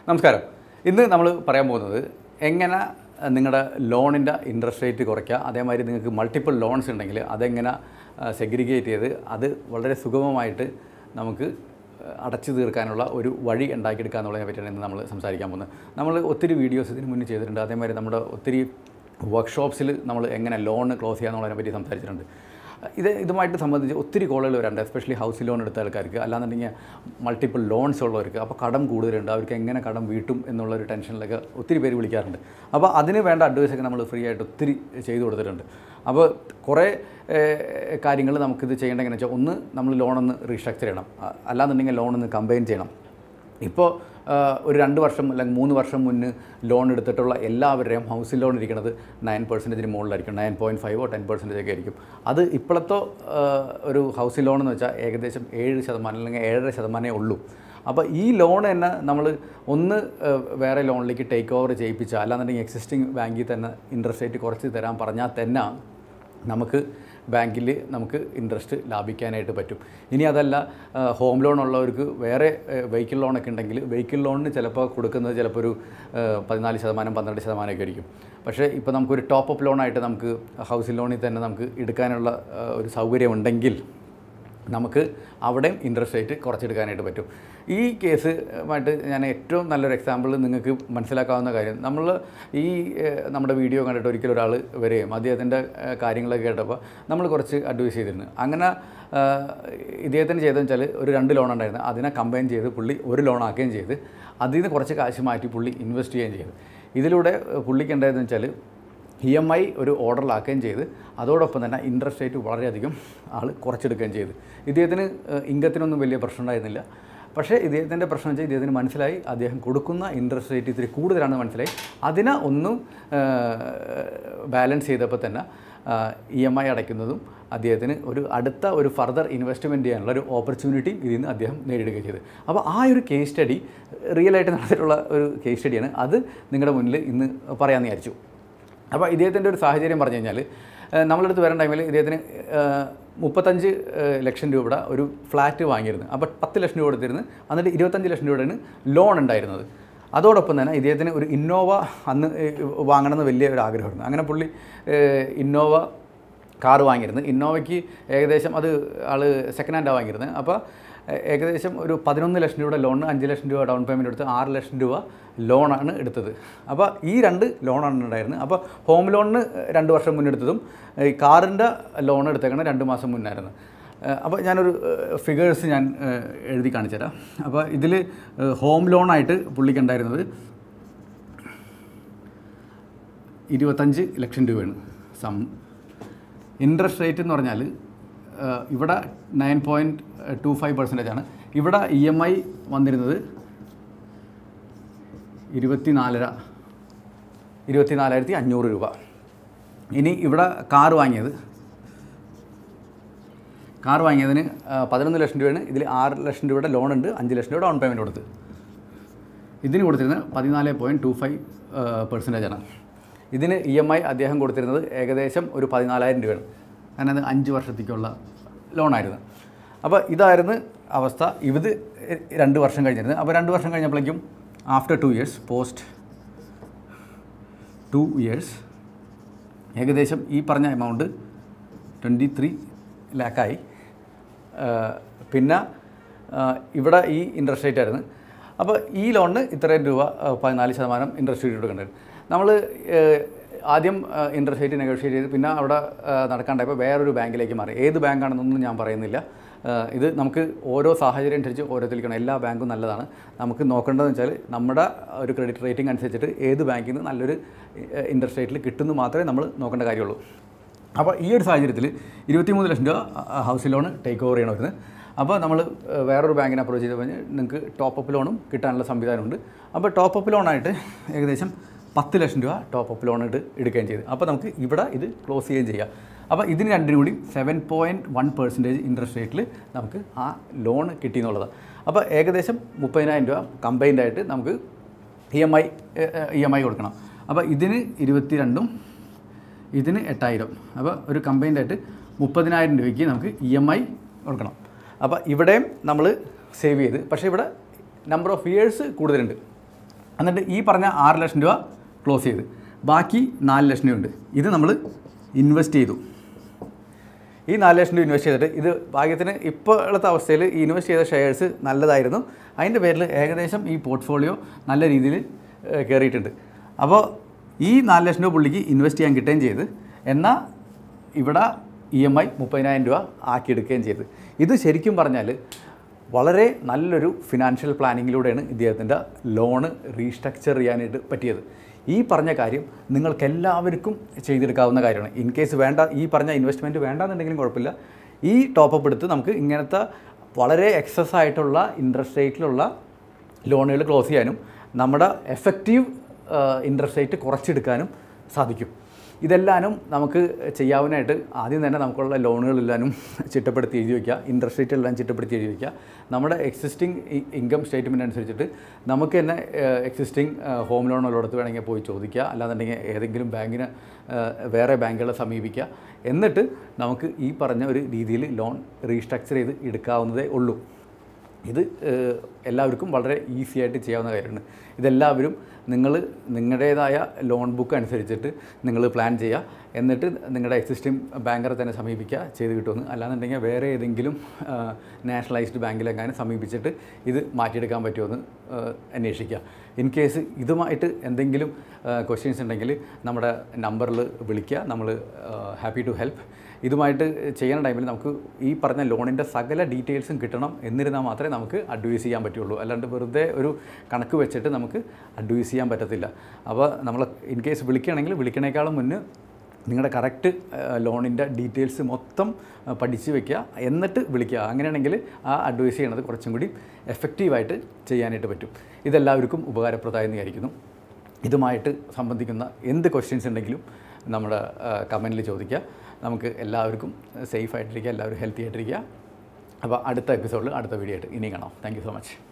നമസ്കാരം ഇന്ന് നമ്മൾ പറയാൻ പോകുന്നത് എങ്ങനെ നിങ്ങളുടെ ലോണിൻ്റെ ഇൻട്രസ്റ്റ് റേറ്റ് കുറയ്ക്കുക അതേമാതിരി നിങ്ങൾക്ക് മൾട്ടിപ്പിൾ ലോൺസ് ഉണ്ടെങ്കിൽ അതെങ്ങനെ സെഗ്രിഗേറ്റ് ചെയ്ത് അത് വളരെ സുഗമമായിട്ട് നമുക്ക് അടച്ചു തീർക്കാനുള്ള ഒരു വഴി ഉണ്ടാക്കിയെടുക്കുക എന്നുള്ളതിനെ പറ്റിയാണ് ഇന്ന് നമ്മൾ സംസാരിക്കാൻ പോകുന്നത് നമ്മൾ ഒത്തിരി വീഡിയോസ് ഇതിന് മുന്നേ ചെയ്തിട്ടുണ്ട് അതേമാതിരി നമ്മുടെ ഒത്തിരി വർക്ക്ഷോപ്സിൽ നമ്മൾ എങ്ങനെ ലോൺ ക്ലോസ് ചെയ്യുക എന്നുള്ളതിനെ പറ്റി സംസാരിച്ചിട്ടുണ്ട് ഇത് ഇതുമായിട്ട് സംബന്ധിച്ച് ഒത്തിരി കോളുകൾ വരാറുണ്ട് എസ്പെഷ്യലി ഹൗസ് ലോൺ എടുത്ത ആൾക്കാർക്ക് അല്ലാന്നുണ്ടെങ്കിൽ മൾട്ടിപ്പിൾ ലോൺസ് ഉള്ളവർക്ക് അപ്പോൾ കടം കൂടുതലുണ്ട് അവർക്ക് എങ്ങനെ കടം വീട്ടും എന്നുള്ളൊരു ടെൻഷനിലൊക്കെ ഒത്തിരി പേര് വിളിക്കാറുണ്ട് അപ്പോൾ അതിന് വേണ്ട അഡ്വൈസൊക്കെ നമ്മൾ ഫ്രീ ആയിട്ട് ഒത്തിരി ചെയ്തു കൊടുത്തിട്ടുണ്ട് അപ്പോൾ കുറേ കാര്യങ്ങൾ നമുക്കിത് ചെയ്യേണ്ടത് എങ്ങനെ വെച്ചാൽ ഒന്ന് നമ്മൾ ലോണൊന്ന് റീസ്ട്രക്ചർ ചെയ്യണം അ- അല്ലാന്നുണ്ടെങ്കിൽ ലോണൊന്ന് കമ്പൈൻ ചെയ്യണം ഇപ്പോൾ ഒരു രണ്ട് വർഷം അല്ലെങ്കിൽ മൂന്ന് വർഷം മുന്ന് ലോൺ എടുത്തിട്ടുള്ള എല്ലാവരുടെയും ഹൗസിൽ ലോൺ ഇരിക്കുന്നത് നയൻ പെർസെൻറ്റേജിന് മുകളിലായിരിക്കും നയൻ പോയിൻറ്റ് ഫൈവോ ടെൻ പെർസെൻറ്റേജ് ഒക്കെ ആയിരിക്കും അത് ഇപ്പോഴത്തെ ആ, ഒരു ഹൗസിൽ ലോൺ എന്ന് വെച്ചാൽ ഏകദേശം ഏഴ് ശതമാനം അല്ലെങ്കിൽ ഏഴര ശതമാനമേ ഉള്ളൂ അപ്പോൾ ഈ ലോൺ തന്നെ നമ്മൾ ഒന്ന് ആ, വേറെ ലോണിലേക്ക് ടേക്ക് ഓവർ ചെയ്യിപ്പിച്ചാൽ അല്ലാന്നുണ്ടെങ്കിൽ എക്സിസ്റ്റിംഗ് ബാങ്കിൽ തന്നെ ഇൻട്രസ്റ്റ് റേറ്റ് കുറച്ച് തരാൻ പറഞ്ഞാൽ തന്നെ നമുക്ക് ബാങ്കിൽ നമുക്ക് ഇൻട്രസ്റ്റ് ലാഭിക്കാനായിട്ട് പറ്റും ഇനി അതല്ല ആ, ഹോം ലോൺ ഉള്ളവർക്ക് വേറെ വെഹിക്കിൾ ലോണൊക്കെ ഉണ്ടെങ്കിൽ വെഹിക്കിൾ ലോണിന് ചിലപ്പോൾ കൊടുക്കുന്നത് ചിലപ്പോൾ ഒരു ആ, പതിനാല് ശതമാനം പന്ത്രണ്ട് ശതമാനമൊക്കെ ആയിരിക്കും പക്ഷേ ഇപ്പോൾ നമുക്കൊരു ടോപ്പ് അപ്പ് ലോണായിട്ട് നമുക്ക് ഹൗസിംഗ് ലോണിൽ തന്നെ നമുക്ക് എടുക്കാനുള്ള ആ, ഒരു സൗകര്യമുണ്ടെങ്കിൽ നമുക്ക് അവിടെയും ഇൻട്രസ്റ്റ് റേറ്റ് കുറച്ചെടുക്കാനായിട്ട് പറ്റും ഈ കേസുമായിട്ട് ഞാൻ ഏറ്റവും നല്ലൊരു എക്സാമ്പിൾ നിങ്ങൾക്ക് മനസ്സിലാക്കാവുന്ന കാര്യം നമ്മൾ ഈ ഏഹ്, നമ്മുടെ വീഡിയോ കണ്ടിട്ട് ഒരിക്കലും ഒരാൾ വരികയും അദ്ദേഹത്തിൻ്റെ ഏഹ്, കാര്യങ്ങളൊക്കെ കേട്ടപ്പോൾ നമ്മൾ കുറച്ച് അഡ്വൈസ് ചെയ്തിരുന്നു അങ്ങനെ ഏഹ്, ഇദ്ദേഹത്തിന് ചെയ്തതെന്ന് വെച്ചാൽ ഒരു രണ്ട് ലോൺ ഉണ്ടായിരുന്നു അതിനെ കമ്പൈൻ ചെയ്ത് പുള്ളി ഒരു ലോൺ ആക്കുകയും ചെയ്ത് അതിൽ നിന്ന് കുറച്ച് കാശ് മാറ്റി പുള്ളി ഇൻവെസ്റ്റ് ചെയ്യുകയും ചെയ്തു ഇതിലൂടെ ഏഹ്, പുള്ളിക്ക് ഉണ്ടായതെന്ന് വെച്ചാൽ ഇ എം ഐ ഒരു ഓർഡറിലാക്കുകയും ചെയ്ത് അതോടൊപ്പം തന്നെ ഇൻട്രസ്റ്റ് റേറ്റ് വളരെയധികം ആൾ കുറച്ചെടുക്കുകയും ചെയ്തു ഇദ്ദേഹത്തിന് ഏഹ്, ഇൻകത്തിനൊന്നും വലിയ പ്രശ്നം ഉണ്ടായിരുന്നില്ല പക്ഷേ ഇദ്ദേഹത്തിൻ്റെ പ്രശ്നം വെച്ചാൽ ഇദ്ദേഹത്തിന് മനസ്സിലായി അദ്ദേഹം കൊടുക്കുന്ന ഇൻട്രസ്റ്റ് റേറ്റ് ഇത്തിരി കൂടുതലാണെന്ന് മനസ്സിലായി അതിനെ ഒന്നും ബാലൻസ് ചെയ്തപ്പോൾ തന്നെ ഇ എം ഐ അടയ്ക്കുന്നതും അദ്ദേഹത്തിന് ഒരു അടുത്ത ഒരു ഫർദർ ഇൻവെസ്റ്റ്മെൻറ്റ് ചെയ്യാനുള്ള ഒരു ഓപ്പർച്യൂണിറ്റി ഇതിൽ നിന്ന് അദ്ദേഹം നേടിയെടുക്കുകയും ചെയ്തു അപ്പോൾ ആ ഒരു കേസ് സ്റ്റഡി റിയലായിട്ട് നടന്നിട്ടുള്ള ഒരു കേസ് സ്റ്റഡിയാണ് അത് നിങ്ങളുടെ മുന്നിൽ ഇന്ന് പറയാമെന്ന് വിചാരിച്ചു അപ്പോൾ ഇദ്ദേഹത്തിൻ്റെ ഒരു സാഹചര്യം പറഞ്ഞു കഴിഞ്ഞാൽ ഏഹ് നമ്മളടുത്ത് വരാൻ ടൈമിൽ ഇദ്ദേഹത്തിന് ഏഹ് മുപ്പത്തഞ്ച് ഏഹ് ലക്ഷം രൂപയുടെ ഒരു ഫ്ലാറ്റ് വാങ്ങിയിരുന്നു അപ്പോൾ പത്ത് ലക്ഷം രൂപ കൊടുത്തിരുന്നു എന്നിട്ട് ഇരുപത്തഞ്ച് ലക്ഷം രൂപയുടെയാണ് ലോൺ ഉണ്ടായിരുന്നത് അതോടൊപ്പം തന്നെ ഇദ്ദേഹത്തിന് ഒരു ഇന്നോവ അന്ന് ഏഹ് വാങ്ങണമെന്ന് വലിയ ഒരു ആഗ്രഹമായിരുന്നു അങ്ങനെ പുള്ളി ഏഹ് ഇന്നോവ കാർ വാങ്ങിയിരുന്നു ഇന്നോവയ്ക്ക് ഏകദേശം അത് ആൾ സെക്കൻഡ് ഹാൻഡാണ് വാങ്ങിയിരുന്നത് അപ്പോൾ ഏ- ഏകദേശം ഒരു പതിനൊന്ന് ലക്ഷം രൂപയുടെ ലോണിന് അഞ്ച് ലക്ഷം രൂപ ഡൗൺ പേയ്മെൻറ്റ് എടുത്ത് ആറ് ലക്ഷം രൂപ ലോണാണ് എടുത്തത് അപ്പോൾ ഈ രണ്ട് ലോണാണ് ഉണ്ടായിരുന്നത് അപ്പോൾ ഹോം ലോണിന് രണ്ട് വർഷം മുന്നെടുത്തതും ഈ കാറിൻ്റെ ലോൺ എടുത്തേക്കണം രണ്ട് മാസം മുന്നായിരുന്നു ഏഹ് അപ്പോൾ ഞാനൊരു ഫിഗേഴ്സ് ഞാൻ ഏഹ് എഴുതി കാണിച്ചു തരാം അപ്പോൾ ഇതിൽ ഹോം ലോണായിട്ട് പുള്ളിക്ക് ഉണ്ടായിരുന്നത് ഇരുപത്തഞ്ച് ലക്ഷം രൂപയാണ് സം ഇൻട്രസ്റ്റ് റേറ്റ് എന്ന് പറഞ്ഞാൽ ഏഹ്, ഇവിടെ nine point two five percentage ആണ് ഇവിടെ ഇ എം ഐ വന്നിരുന്നത് ഇരുപത്തി നാലര ഇരുപത്തി നാലായിരത്തി അഞ്ഞൂറ് രൂപ ഇനി ഇവിടെ കാർ വാങ്ങിയത് കാർ വാങ്ങിയതിന് ആ, പതിനൊന്ന് ലക്ഷം രൂപയാണ് ഇതിൽ ആറ് ലക്ഷം രൂപയുടെ ലോൺ ഉണ്ട് അഞ്ച് ലക്ഷം രൂപ ഡൗൺ പേയ്മെൻറ്റ് കൊടുത്ത് ഇതിന് കൊടുത്തിരുന്നത് പതിനാല് പോയിൻറ്റ് ടു ഫൈവ് പെർസെൻറ്റേജ് ആണ് ഇതിന് ഇ എം ഐ അദ്ദേഹം കൊടുത്തിരുന്നത് ഏകദേശം ഒരു പതിനാലായിരം രൂപയാണ് കാരണം അത് അഞ്ച് വർഷത്തേക്കുള്ള ലോണായിരുന്നു അപ്പോൾ ഇതായിരുന്നു അവസ്ഥ ഇത് രണ്ട് വർഷം കഴിഞ്ഞിരുന്നത് അപ്പോൾ രണ്ട് വർഷം കഴിഞ്ഞപ്പോഴേക്കും after two years post two years ഏകദേശം ഈ പറഞ്ഞ എമൗണ്ട് ട്വൻറ്റി ത്രീ ലാക്കായി പിന്നെ ആ, ഇവിടെ ഈ ഇൻട്രസ്റ്റ് റേറ്റ് ആയിരുന്നു അപ്പോൾ ഈ ലോണിന് ഇത്രയും രൂപ ആ, പതിനാല് ശതമാനം ഇൻട്രസ്റ്റ് റേറ്റ് കൊടുക്കേണ്ടത് നമ്മൾ ആദ്യം ഇൻട്രസ്റ്റ് റേറ്റ് നെഗോഷിയേറ്റ് ചെയ്ത് പിന്നെ അവിടെ ആ, നടക്കാണ്ടായപ്പോൾ വേറൊരു ബാങ്കിലേക്ക് മാറി ഏത് ബാങ്കാണെന്നൊന്നും ഞാൻ പറയുന്നില്ല ആ, ഇത് നമുക്ക് ഓരോ സാഹചര്യം അനുസരിച്ച് ഓരോരുത്തരിക്കണം എല്ലാ ബാങ്കും നല്ലതാണ് നമുക്ക് നോക്കേണ്ടതെന്ന് വെച്ചാൽ നമ്മുടെ ഒരു ക്രെഡിറ്റ് റേറ്റിംഗ് അനുസരിച്ചിട്ട് ഏത് ബാങ്കിൽ നിന്ന് നല്ലൊരു ഇൻട്രസ്റ്റ് റേറ്റിൽ കിട്ടുന്നു മാത്രമേ നമ്മൾ നോക്കേണ്ട കാര്യമുള്ളൂ അപ്പോൾ ഈ ഒരു സാഹചര്യത്തിൽ ഇരുപത്തിമൂന്ന് ലക്ഷം രൂപ ഹൗസിംഗ് ലോൺ ടേക്ക് ഓവർ ചെയ്യണം വരുന്നത് അപ്പോൾ നമ്മൾ ഏഹ്, വേറൊരു ബാങ്കിനെ അപ്രോച്ച് ചെയ്ത് കഴിഞ്ഞാൽ നിങ്ങൾക്ക് ടോപ്പ് അപ്പ് ലോണും കിട്ടാനുള്ള സംവിധാനമുണ്ട് അപ്പോൾ ടോപ്പ് അപ്പ് ലോണായിട്ട് ഏകദേശം പത്ത് ലക്ഷം രൂപ ടോപ്പ് അപ്പ് ലോൺ ഇട്ട് എടുക്കുകയും ചെയ്തു അപ്പോൾ നമുക്ക് ഇവിടെ ഇത് ക്ലോസ് ചെയ്യുകയും ചെയ്യാം അപ്പോൾ ഇതിന് രണ്ടിനും കൂടി seven point one percentage interest റേറ്റിൽ നമുക്ക് ആ ലോൺ കിട്ടിയെന്നുള്ളതാണ് അപ്പോൾ ഏകദേശം മുപ്പതിനായിരം രൂപ കമ്പൈൻഡ് ആയിട്ട് നമുക്ക് E M I E M I കൊടുക്കണം അപ്പോൾ ഇതിന് ഇരുപത്തി രണ്ടും ഇതിന് എട്ടായിരം അപ്പോൾ ഒരു കമ്പൈൻഡ് ആയിട്ട് മുപ്പതിനായിരം രൂപയ്ക്ക് നമുക്ക് ഇ എം ഐ കൊടുക്കണം അപ്പോൾ ഇവിടെയും നമ്മൾ സേവ് ചെയ്ത് പക്ഷേ ഇവിടെ നമ്പർ ഓഫ് ഇയേഴ്സ് കൂടുതലുണ്ട് എന്നിട്ട് ഈ പറഞ്ഞ ആറ് ലക്ഷം രൂപ ക്ലോസ് ചെയ്ത് ബാക്കി നാല് ലക്ഷം രൂപ ഉണ്ട് ഇത് നമ്മൾ ഇൻവെസ്റ്റ് ചെയ്തു ഈ നാല് ലക്ഷം രൂപ ഇൻവെസ്റ്റ് ചെയ്തിട്ട് ഇത് ഭാഗ്യത്തിന് ഇപ്പോഴത്തെ അവസ്ഥയിൽ ഈ ഇൻവെസ്റ്റ് ചെയ്ത ഷെയർസ് നല്ലതായിരുന്നു അതിൻ്റെ പേരിൽ ഏകദേശം ഈ പോർട്ട്ഫോളിയോ നല്ല രീതിയിൽ ഏഹ്, കയറിയിട്ടുണ്ട് അപ്പോൾ ഈ നാല് ലക്ഷം രൂപ പുള്ളിക്ക് ഇൻവെസ്റ്റ് ചെയ്യാൻ കിട്ടുകയും ചെയ്ത് എന്നാൽ ഇവിടെ ഇ എം ഐ മുപ്പതിനായിരം രൂപ ആക്കിയെടുക്കുകയും ചെയ്ത് ഇത് ശരിക്കും പറഞ്ഞാൽ വളരെ നല്ലൊരു ഫിനാൻഷ്യൽ പ്ലാനിങ്ങിലൂടെയാണ് ഇദ്ദേഹത്തിൻ്റെ ലോണ് റീസ്ട്രക്ചർ ചെയ്യാനായിട്ട് പറ്റിയത് ഈ പറഞ്ഞ കാര്യം നിങ്ങൾക്ക് എല്ലാവർക്കും ചെയ്തെടുക്കാവുന്ന കാര്യമാണ് ഇൻ കേസ് വേണ്ട ഈ പറഞ്ഞ ഇൻവെസ്റ്റ്മെൻറ്റ് വേണ്ടാന്നുണ്ടെങ്കിലും കുഴപ്പമില്ല ഈ ടോപ്പപ്പ് എടുത്ത് നമുക്ക് ഇങ്ങനത്തെ വളരെ എക്സസ് ആയിട്ടുള്ള ഇൻട്രസ്റ്റ് റേറ്റിലുള്ള ലോണുകൾ ക്ലോസ് ചെയ്യാനും നമ്മുടെ എഫക്റ്റീവ് ഇൻട്രസ്റ്റ് റേറ്റ് കുറച്ചെടുക്കാനും സാധിക്കും ഇതെല്ലാനും നമുക്ക് ചെയ്യാവുന്നതായിട്ട് ആദ്യം തന്നെ നമുക്കുള്ള ലോണുകളെല്ലാനും ചിട്ടപ്പെടുത്തി എഴുതി വയ്ക്കുക ഇൻട്രസ്റ്റ് റേറ്റ് എല്ലാം ചിട്ടപ്പെടുത്തി എഴുതി വയ്ക്കുക നമ്മുടെ എക്സിസ്റ്റിംഗ് ഇൻകം സ്റ്റേറ്റ്മെൻറ്റ് അനുസരിച്ചിട്ട് നമുക്ക് തന്നെ എക്സിസ്റ്റിംഗ് ഹോം ലോൺ ഉള്ളിടത്ത് വേണമെങ്കിൽ പോയി ചോദിക്കുക അല്ലാന്നുണ്ടെങ്കിൽ ഏതെങ്കിലും ബാങ്കിന് ഏഹ്, വേറെ ബാങ്കുകളെ സമീപിക്കുക എന്നിട്ട് നമുക്ക് ഈ പറഞ്ഞ ഒരു രീതിയിൽ ലോൺ റീസ്ട്രക്ചർ ചെയ്ത് എടുക്കാവുന്നതേ ഉള്ളൂ ഇത് ഏഹ്, എല്ലാവർക്കും വളരെ ഈസി ആയിട്ട് ചെയ്യാവുന്ന കാര്യമാണ് ഇതെല്ലാവരും നിങ്ങൾ നിങ്ങളുടേതായ ലോൺ ബുക്ക് അനുസരിച്ചിട്ട് നിങ്ങൾ പ്ലാൻ ചെയ്യുക എന്നിട്ട് നിങ്ങളുടെ എക്സിസ്റ്റിംഗ് ബാങ്കറെ തന്നെ സമീപിക്കുക ചെയ്ത് കിട്ടുമെന്ന് അല്ലാന്നുണ്ടെങ്കിൽ വേറെ ഏതെങ്കിലും നാഷണലൈസ്ഡ് ബാങ്കിലെങ്ങാനും സമീപിച്ചിട്ട് ഇത് മാറ്റിയെടുക്കാൻ പറ്റുമെന്ന് ഏഹ്, അന്വേഷിക്കുക ഇൻ കേസ് ഇതുമായിട്ട് എന്തെങ്കിലും ക്വസ്റ്റ്യൻസ് ഉണ്ടെങ്കിൽ നമ്മുടെ നമ്പറിൽ വിളിക്കുക നമ്മൾ ഹാപ്പി ടു ഹെൽപ്പ് ഇതുമായിട്ട് ചെയ്യുന്ന ടൈമിൽ നമുക്ക് ഈ പറഞ്ഞ ലോണിൻ്റെ സകല ഡീറ്റെയിൽസും കിട്ടണം എന്നിരുന്നാൽ മാത്രമേ നമുക്ക് അഡ്വൈസ് ചെയ്യാൻ പറ്റുള്ളൂ അല്ലാണ്ട് വെറുതെ ഒരു കണക്ക് വെച്ചിട്ട് നമുക്ക് അഡ്വൈസ് ചെയ്യാൻ പറ്റത്തില്ല അപ്പോൾ നമ്മൾ ഇൻ കേസ് വിളിക്കുകയാണെങ്കിൽ വിളിക്കണേക്കാളും മുന്നേ നിങ്ങളുടെ കറക്റ്റ് ലോണിൻ്റെ ഡീറ്റെയിൽസ് മൊത്തം ആ, പഠിച്ച് വെക്കുക എന്നിട്ട് വിളിക്കുക അങ്ങനെയാണെങ്കിൽ ആ അഡ്വൈസ് ചെയ്യണത് കുറച്ചും കൂടി എഫക്റ്റീവായിട്ട് ചെയ്യാനായിട്ട് പറ്റും ഇതെല്ലാവർക്കും ഉപകാരപ്രദമായെന്ന് വിചാരിക്കുന്നു ഇതുമായിട്ട് സംബന്ധിക്കുന്ന എന്ത് ക്വസ്റ്റ്യൻസ് ഉണ്ടെങ്കിലും നമ്മുടെ കമൻറ്റിൽ ചോദിക്കുക നമുക്ക് എല്ലാവർക്കും സേഫ് ആയിട്ടിരിക്കുക എല്ലാവരും ഹെൽത്തി ആയിട്ടിരിക്കുക അപ്പോൾ അടുത്ത എപ്പിസോഡിൽ അടുത്ത വീഡിയോ ആയിട്ട് ഇനി കാണാം താങ്ക് യു സോ മച്ച്